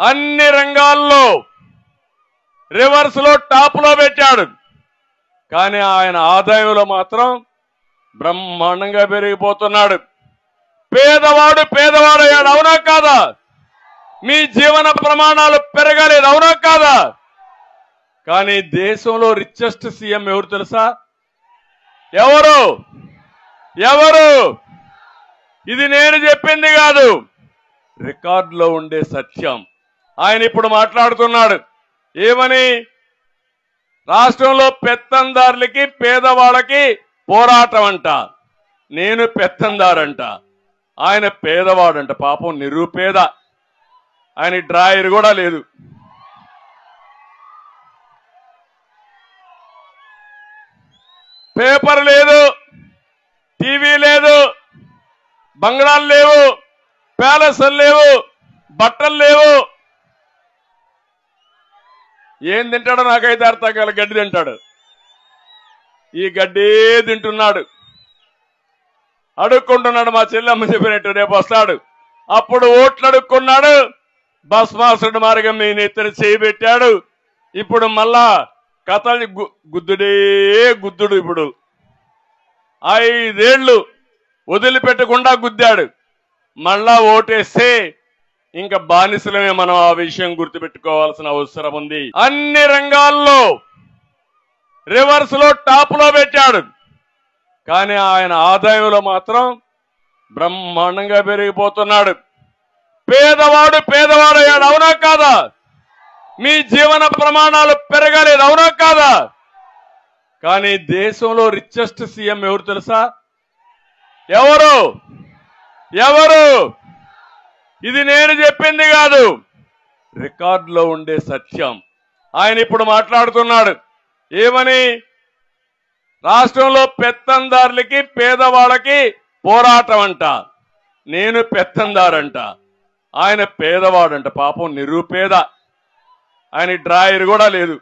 అన్ని రంగాల్లో రివర్స్ లో టాప్ లో పెట్టాడు కానీ ఆయన ఆదాయంలో మాత్రం బ్రహ్మాండంగా పెరిగిపోతున్నాడు పేదవాడు పేదవాడు అయ్యాడు అవునా కాదా మీ జీవన ప్రమాణాలు పెరగలేదు అవునా కాదా కానీ దేశంలో రిచెస్ట్ సీఎం ఎవరు తెలుసా ఎవరు ఎవరు ఇది నేను చెప్పింది కాదు రికార్డులో ఉండే సత్యం ఆయన ఇప్పుడు మాట్లాడుతున్నాడు ఏమని రాష్ట్రంలో పెత్తందారులకి పేదవాళ్ళకి పోరాటం అంట నేను పెత్తందారంట ఆయన పేదవాడంట పాపం నిరుపేద ఆయన డ్రాయర్ కూడా లేదు పేపర్ లేదు టీవీ లేదు బంగ్లాలు లేవు ప్యాలెస్లు లేవు బట్టలు లేవు ఏం తింటాడో నాకైతే అర్థం కాల గడ్డి తింటాడు ఈ గడ్డే తింటున్నాడు అడుక్కుంటున్నాడు మా చెల్లెమ్మ చెప్పినట్టు రేపు వస్తాడు అప్పుడు ఓట్లు అడుక్కున్నాడు భస్మాసుడు మార్గం మీ నెత్తిన చేయి పెట్టాడు ఇప్పుడు మళ్ళా కథల్ని గు- గుద్దుడే గుద్దుడు ఇప్పుడు ఐదేళ్లు వదిలిపెట్టకుండా గుద్దాడు మళ్ళా ఓటేస్తే ఇంకా బానిసలమే మనం ఆ విషయం గుర్తుపెట్టుకోవాల్సిన అవసరం ఉంది అన్ని రంగాల్లో రివర్స్ లో టాప్ లో పెట్టాడు కానీ ఆయన ఆదాయంలో మాత్రం బ్రహ్మాండంగా పెరిగిపోతున్నాడు పేదవాడు పేదవాడు అయ్యాడు అవునా కాదా మీ జీవన ప్రమాణాలు పెరగలేదు అవునా కాదా కానీ దేశంలో రిచెస్ట్ సీఎం ఎవరు తెలుసా ఎవరు ఎవరు ఇది నేను చెప్పింది కాదు రికార్డులో ఉండే సత్యం ఆయన ఇప్పుడు మాట్లాడుతున్నాడు ఏమని రాష్ట్రంలో పెత్తందారులకి పేదవాళ్ళకి పోరాటం అంట నేను పెత్తందారంట ఆయన పేదవాడంట పాపం నిరుపేద ఆయన డ్రాయర్ కూడా లేదు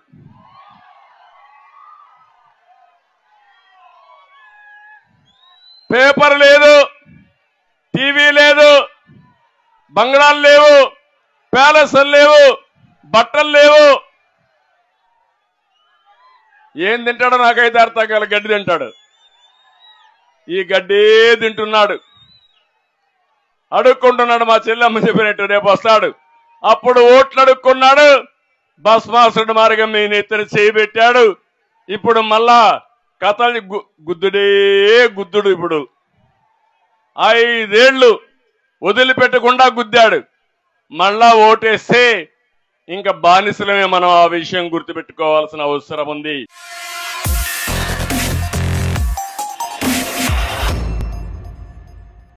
పేపర్ లేదు టీవీ లేదు బంగ్లాలు లేవు ప్యాలెస్లు లేవు బట్టలు లేవు ఏం తింటాడో నాకైతే అర్థం కాల గడ్డి తింటాడు ఈ గడ్డే తింటున్నాడు అడుక్కుంటున్నాడు మా చెల్లెమ్మ చెప్పినట్టు రేపు వస్తాడు అప్పుడు ఓట్లు అడుక్కున్నాడు భస్మాసుడు మార్గం మీ నెత్తిన చేయి పెట్టాడు ఇప్పుడు మళ్ళా కథల్ని గు- గుద్దుడే గుద్దుడు ఇప్పుడు ఐదేళ్లు వదిలిపెట్టకుండా గుద్దాడు మళ్ళా ఓటేస్తే ఇంకా బానిసలమే మనం ఆ విషయం గుర్తుపెట్టుకోవాల్సిన అవసరం ఉంది